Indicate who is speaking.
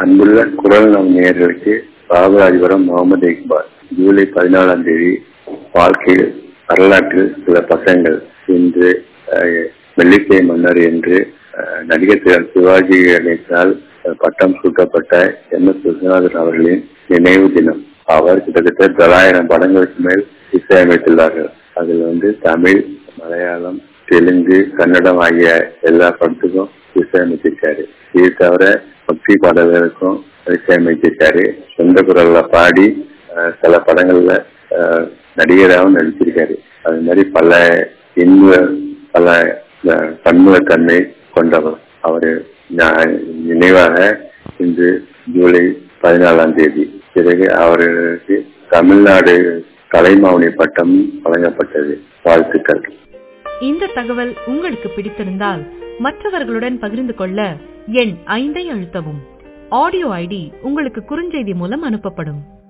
Speaker 1: அன்புள்ள குரல் நம் நேயர்களுக்கு பாபராஜபுரம் முகமது இக்பால் ஜூலை பதினாலாம் தேதி வாழ்க்கையில் வரலாற்றில் சில பசங்கள் இன்று அஹ், வெள்ளிக்கை மன்னர் என்று அஹ், நடிகர் திரு சிவாஜி கணேசனால் அஹ், பட்டம் சூட்டப்பட்ட எம் எஸ் விஸ்வநாதன் அவர்களின் நினைவு தினம் அவர் கிட்டத்தட்ட தொள்ளாயிரம் படங்களுக்கு மேல் இசையமைத்துள்ளார்கள் அதில் வந்து தமிழ் மலையாளம் தெலுங்கு கன்னடம் ஆகிய எல்லா படத்துக்கும் இசையமைச்சிருக்காரு இது தவிர பக்தி பாடல்களுக்கும் இசையமைச்சிருக்காரு சொந்த குரல்ல பாடி அஹ், சில படங்கள்ல அஹ், நடிகராகவும் நடிச்சிருக்காரு அது மாதிரி பல இன்ப பல அஹ், பன்முகத்தன்மை கொண்டவர் அவரு ஞா- நினைவாக இன்று ஜூலை பதினாலாம் தேதி பிறகு அவர்களுக்கு தமிழ்நாடு கலைமாமணி பட்டம் வழங்கப்பட்டது வாழ்த்துக்கள்
Speaker 2: இந்த தகவல் உங்களுக்கு பிடித்திருந்தால் மற்றவர்களுடன் பகிர்ந்து கொள்ள எண் ஐந்தை அழுத்தவும் ஆடியோ ஐடி உங்களுக்கு குறுஞ்செய்தி மூலம் அனுப்பப்படும்